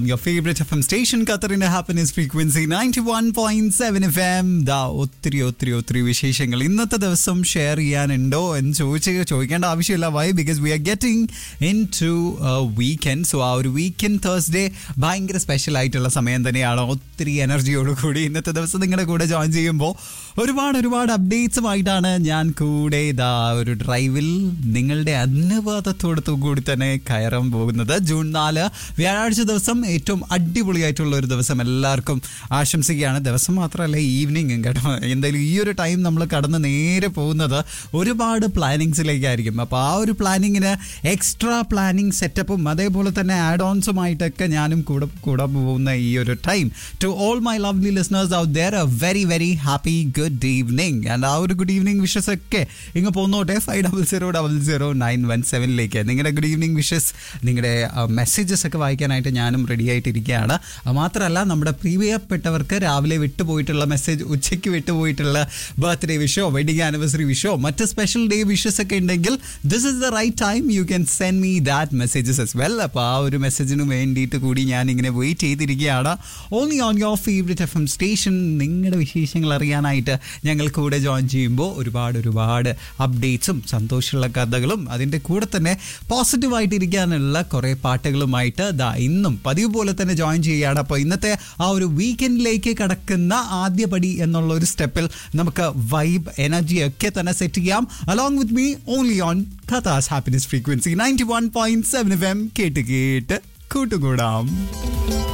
Your favorite FM station, Qatarന്റെ happiness frequency 91.7 FM. ദാ ഒത്തിരി ഒത്തിരി ഒത്തിരി വിശേഷങ്ങൾ ഇന്നത്തെ ദിവസം ഷെയർ ചെയ്യാനുണ്ടോ എന്ന് ചോദിച്ച് ചോദിക്കേണ്ട ആവശ്യമില്ല why because we are getting into weekend so ആ ഒരു വീക്കെൻഡ് തേഴ്സ്ഡേ ഭയങ്കര സ്പെഷ്യൽ ആയിട്ടുള്ള സമയം തന്നെയാണ് ഒത്തിരി എനർജിയോട് കൂടി ഇന്നത്തെ ദിവസം നിങ്ങളുടെ കൂടെ ജോയിൻ ചെയ്യുമ്പോൾ ഒരുപാട് ഒരുപാട് അപ്ഡേറ്റ്സുമായിട്ടാണ് ഞാൻ കൂടെ ഇതാ ഒരു ഡ്രൈവിൽ നിങ്ങളുടെ അനുവാദത്തോടു കൂടി തന്നെ കയറാൻ പോകുന്നത് ജൂൺ നാല് വ്യാഴാഴ്ച ദിവസം ഏറ്റവും അടിപൊളിയായിട്ടുള്ള ഒരു ദിവസം എല്ലാവർക്കും ആശംസിക്കുകയാണ് ദിവസം മാത്രമല്ല ഈവനിങ്ങും കേട്ടോ എന്തായാലും ഈ ഒരു ടൈം നമ്മൾ കടന്ന് നേരെ പോകുന്നത് ഒരുപാട് പ്ലാനിങ്സിലേക്കായിരിക്കും അപ്പോൾ ആ ഒരു പ്ലാനിങ്ങിന് എക്സ്ട്രാ പ്ലാനിങ് സെറ്റപ്പും അതേപോലെ തന്നെ ആഡ് ഓൺസുമായിട്ടൊക്കെ ഞാനും കൂടെ കൂടെ പോകുന്ന ഈ ഒരു time to all my lovely listeners out there a very very happy good evening and ആ ഒരു ഗുഡ് ഈവനിങ് വിഷസ് ഒക്കെ ഇങ്ങ് പോന്നോട്ടെ five double zero double zero nine one സെവനിലേക്ക് നിങ്ങളുടെ ഗുഡ് ഈവനിങ് വിഷസ് നിങ്ങളുടെ മെസ്സേജസ് ഒക്കെ വായിക്കാനായിട്ട് ഞാനും റെഡി ആയിട്ടിരിക്കുകയാണ് അത് മാത്രമല്ല നമ്മുടെ പ്രിയപ്പെട്ടവർക്ക് രാവിലെ വിട്ടുപോയിട്ടുള്ള മെസ്സേജ് ഉച്ചയ്ക്ക് വിട്ടുപോയിട്ടുള്ള ബർത്ത്ഡേ വിഷോ വെഡിങ് ആനിവേഴ്സറി വിഷോ മറ്റ് സ്പെഷ്യൽ ഡേ വിഷസ് ഒക്കെ ഉണ്ടെങ്കിൽ this is the right time you can send me that messages yes well അപ്പോൾ ആ ഒരു മെസ്സേജിന് വേണ്ടിയിട്ട് കൂടി ഞാൻ ഇങ്ങനെ വെയിറ്റ് ചെയ്തിരിക്കുകയാണ് only on your favourite F M station നിങ്ങളുടെ വിശേഷങ്ങൾ അറിയാനായിട്ട് ഞങ്ങൾ കൂടെ ജോയിൻ ചെയ്യുമ്പോൾ ഒരുപാട് ഒരുപാട് അപ്ഡേറ്റ്സും സന്തോഷമുള്ള കഥകളും അതിൻ്റെ കൂടെ തന്നെ പോസിറ്റീവായിട്ടിരിക്കാനുള്ള കുറേ പാട്ടുകളുമായിട്ട് ദാ ഇന്നും പതിവ് പോലെ തന്നെ ജോയിൻ ചെയ്യുകയാണ് അപ്പോൾ ഇന്നത്തെ ആ ഒരു വീക്കെൻഡിലേക്ക് കടക്കുന്ന ആദ്യ പടി എന്നുള്ള ഒരു സ്റ്റെപ്പിൽ നമുക്ക് വൈബ് എനർജി ഒക്കെ തന്നെ സെറ്റ് ചെയ്യാം along with me only on കഥാസ് happiness frequency ninety one point seven F M കേട്ട് കേട്ട് കൂട്ടുകൂടാം